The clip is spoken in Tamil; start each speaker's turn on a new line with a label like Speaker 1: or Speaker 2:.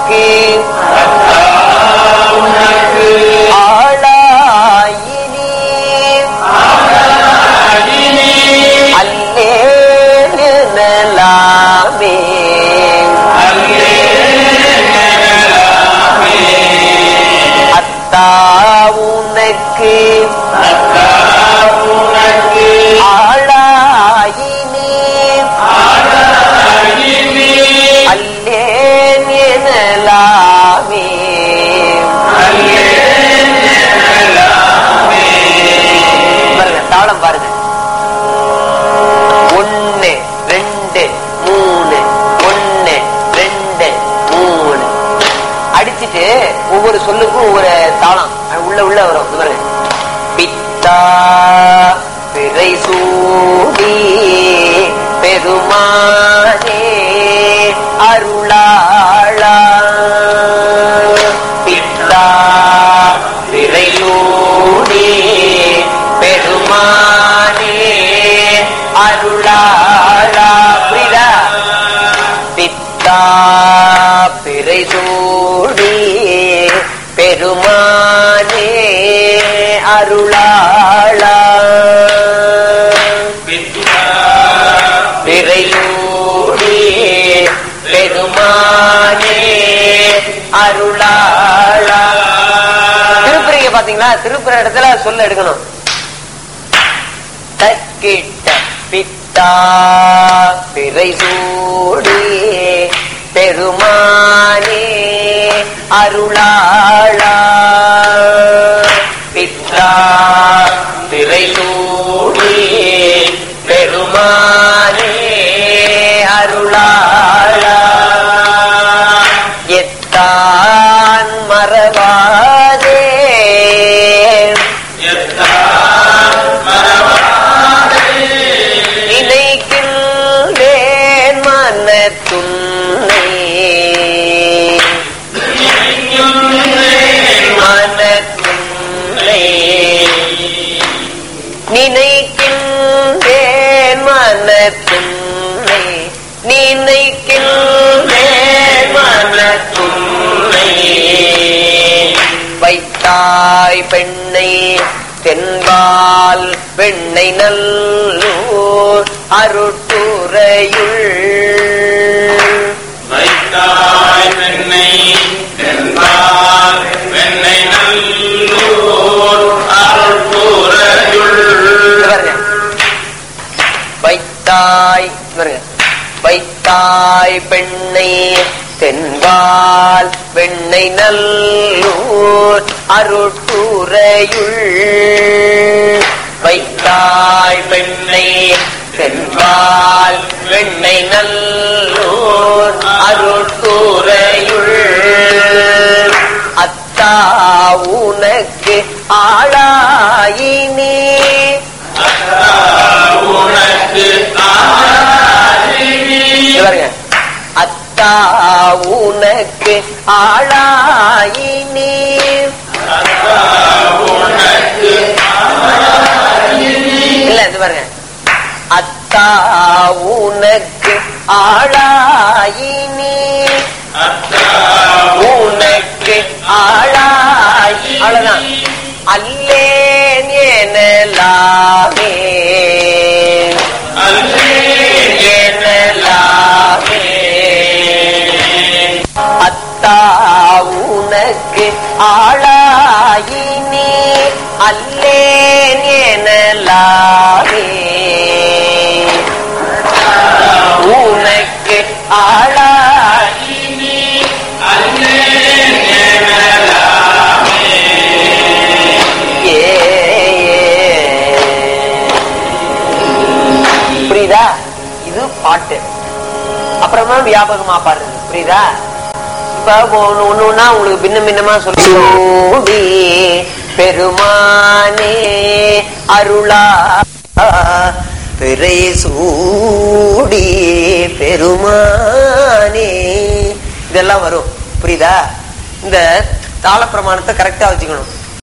Speaker 1: உனக்கு ஆளாயினி அல்லேலாமே அத்தா உனக்கு ஆளாயினி அல்லேன் எனலாமே பாருங்க தாளம் பாருங்க ஒன்னு ரெண்டு மூணு ஒன்னு ரெண்டு மூணு அடிச்சிட்டு ஒவ்வொரு சொல்லுக்கும் ஒவ்வொரு தாளம் அது உள்ள உள்ள வரும் இது பாருங்க பித்தா பிறை சூடி பெருமானே அருளாளா பித்தா பிறை சூடி பெருமானே அருளாளா புரியுதா பித்தா பிறை சூடி பெருமானே அருளாளா பிறை சூடி பெருமானே அருளாளா திருப்பதிங்க பாத்தீங்களா திருப்புற இடத்துல சொல்ல எடுக்கணும் தக்கிட்ட பித்தா பிறை சூடி பெருமானே அருளாளா பித்தா பிறை சூடி பெருமானே அருளாளா எத்தான் மறவாதே நினைக்கின்றேன் மனத்துன்னை மனத்துன்னை நினைக்கின்றேன் மனத்துன்னை நினைக்கின்றேன் மனத்துன்னை வைத்தாய் பெண்ணை தென்பால் பெண்ணை நல்லூர் அருட்டுரையுள்
Speaker 2: வைத்தாய் பெண்ணை தென்பால் வெண்ணை நல்லூர் அருள் கூரையுள்
Speaker 1: பாருங்க. வைத்தாய் பாருங்க. வைத்தாய் பெண்ணை தென்பால் வெண்ணை நல்லூர் அருட்டுரையுள் வைத்தாய் பெண்ணை தென்பால் வெண்ணை நல்லூர் அருட்டுரையுள் அத்தா உனக்கு ஆளாயினே
Speaker 2: உனக்கு ஆராதினி.
Speaker 1: இங்க பாருங்க அத்தா உனக்கு ஆளாயினே
Speaker 2: உனக்கு
Speaker 1: இல்ல இது பாருங்க அத்தா உனக்கு ஆளாயினே
Speaker 2: அத்தா
Speaker 1: உனக்கு ஆளாயி அவ்வளவுதான் அல்லேன் எனலாமே
Speaker 2: அல்லேன்
Speaker 1: எனலாமே அத்தா உனக்கு ஆளாயினே அல்லேன் எனலாமே உனக்கு ஆளாயினே
Speaker 2: அல்லேன் எனலாமே.
Speaker 1: ஏ, புரியுதா இது பாட்டு அப்புறமா வியாபகமா பாடுறது புரியுதா இப்ப ஒண்ணு ஒண்ணு ஒண்ணா உங்களுக்கு பின்ன பின்னமா சொல்லி பெருமானே அருளா பெரை சூடி பெருமானே இதெல்லாம் வரும் புரியுதா இந்த தாள பிரமாணத்தை கரெக்டா வச்சுக்கணும்